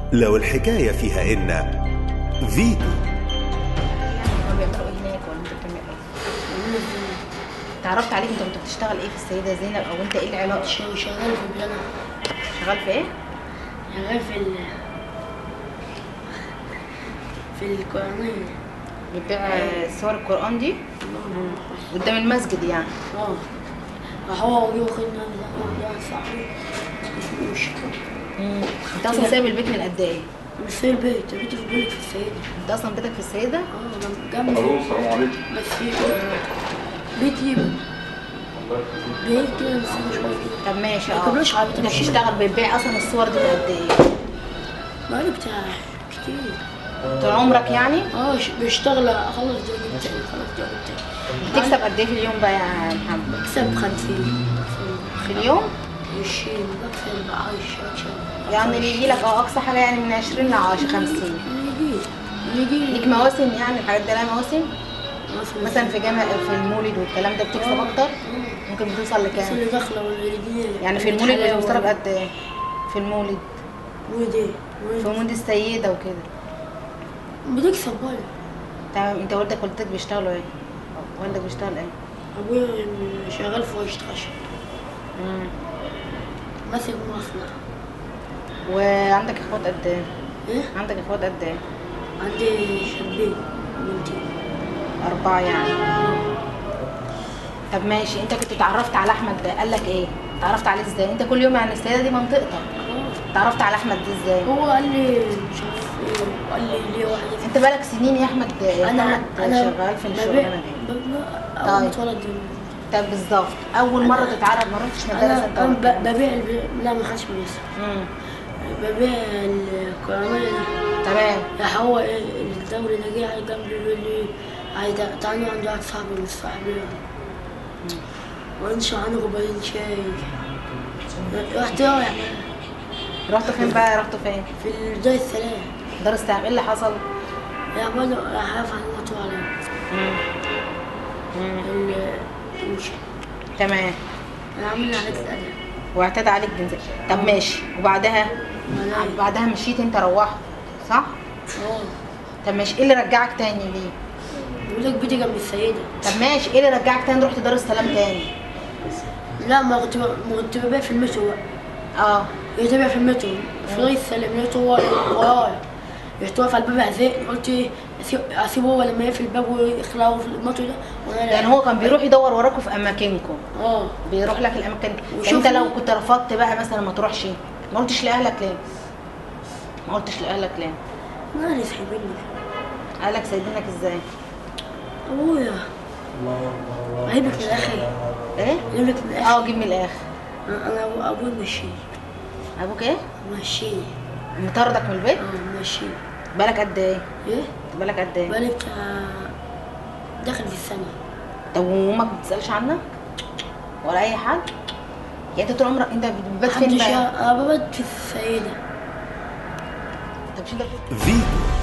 لو الحكاية فيها إن فيتو هما بيعملوا ايه هناك ولا انت بتعمل ايه؟ اتعرفت عليك انت كنت بتشتغل ايه في السيده زينب او انت ايه العلاقه؟ شغال شغال في بلاد شغال في ايه؟ شغال في ال في القرآنية بتبيع صور القران دي قدام المسجد يعني اه هو وجي واخدنا ده صاحبي مش انت اصلا سايب البيت من قد ايه؟ مش في البيت بيتي في البيت في السيدة انت اصلا بيتك في السيده؟ اه جنب جنب الو السلام عليكم بس في بيتي بيت كده بس مش عارف ايه طب ماشي ما اه كبرش على بيت انت الشيخ. بتشتغل بتبيع اصلا الصور دي من قد ايه؟ بقالي بتاع كتير طول عمرك يعني؟ اه ش- بشتغل اخلص ده جبت تاني اخلص ده جبت تاني بتكسب قد ايه في اليوم بقى يا محمد؟ بكسب 50 في اليوم؟ 20 بكسب 10 يعني اللي يجي لك اه اقصى حاجه يعني من 20 ل 10 50 يجي يجي ليك مواسم يعني الحاجات دي لها مواسم؟ مثلا مثلا في جامع في المولد والكلام ده بتكسب اكتر؟ ممكن بتوصل بس لكام؟ اللي داخله والدنيا يعني في المولد بتوصلك قد ايه؟ في المولد ودي في مولد السيدة وكده بتكسب برضه تمام انت والدك والدتك بيشتغلوا ايه؟ والدك بيشتغل ايه؟ ابويا شغال في ورشة خشب مم. ماسك مصنع وعندك اخوات قد ايه؟ ايه عندك اخوات قد ايه؟ عندي شابين بنتين أربعة يعني طب ماشي انت كنت اتعرفت على احمد ده قال لك ايه؟ اتعرفت عليه ازاي؟ انت كل يوم يعني السيدة دي منطقتك اه اتعرفت على احمد ده ازاي؟ هو قال لي مش عارف ايه قال لي ليه واحدة انت بقالك سنين يا احمد يا انا احمد انا شغال في ببيع- الشغلانه دي ببيع- اول ما طيب. اتولد طب بالظبط اول مره تتعرف ما رحتش مدرسه انا انت انا ولا ب- ببيع الب- لا ما خدش مدرسة مم. ببيع القرآنية دي تمام راح هو ايه الدوري ده جه على جنبي بيقول لي عايز تعالوا عند واحد صاحبي مش صاحبي وانشا عنه كوبايين شاي رحت رايح رحتوا فين بقى رحتوا فين في دار السلام دار السلام ايه اللي حصل يا برضه راح عارف عن الموضوع على مم. مم. ال- مش تمام انا عامل عليك الادب واعتدى عليك جنسيا طب ماشي وبعدها ولا- بعدها مشيت انت روحت صح اه طب ماشي ايه اللي رجعك تاني ليه بيقول لك بيتي جنب السيدة طب ماشي ايه اللي رجعك تاني رحت دار السلام تاني لا ما كنت ما كنت ببيع في المترو بقى اه كنت ببيع في المترو في دار السلام لقيته هو ورايا رحت واقف على الباب اعزق قلت ايه أسيب- اسيبه هو لما يقفل الباب ويخلعه في المترو ده وانا يعني هو كان بيروح يدور وراكوا في اماكنكم اه بيروح لك الاماكن وشوف انت لو لي- كنت رفضت بقى مثلا ما تروحش ما قلتش لاهلك ليه ما قلتش لاهلك ليه انا سايبيني اهلك سايبينك ازاي ابويا اجيب لك من الاخر ايه اجيب لك من الاخر اه جيب من الاخر انا أنا أبو- ابوي مشي ابوك ايه مشي مطاردك من البيت اه مشي بالك قد ايه ايه بالك قد ايه بقالي بتاع داخل في السنة طب وامك ما بتسالش عنك ولا اي حد يعني انت طول عمرك انت بتبات فين محدش بقى يع- انا ببات في السيدة طب مش انت فيتو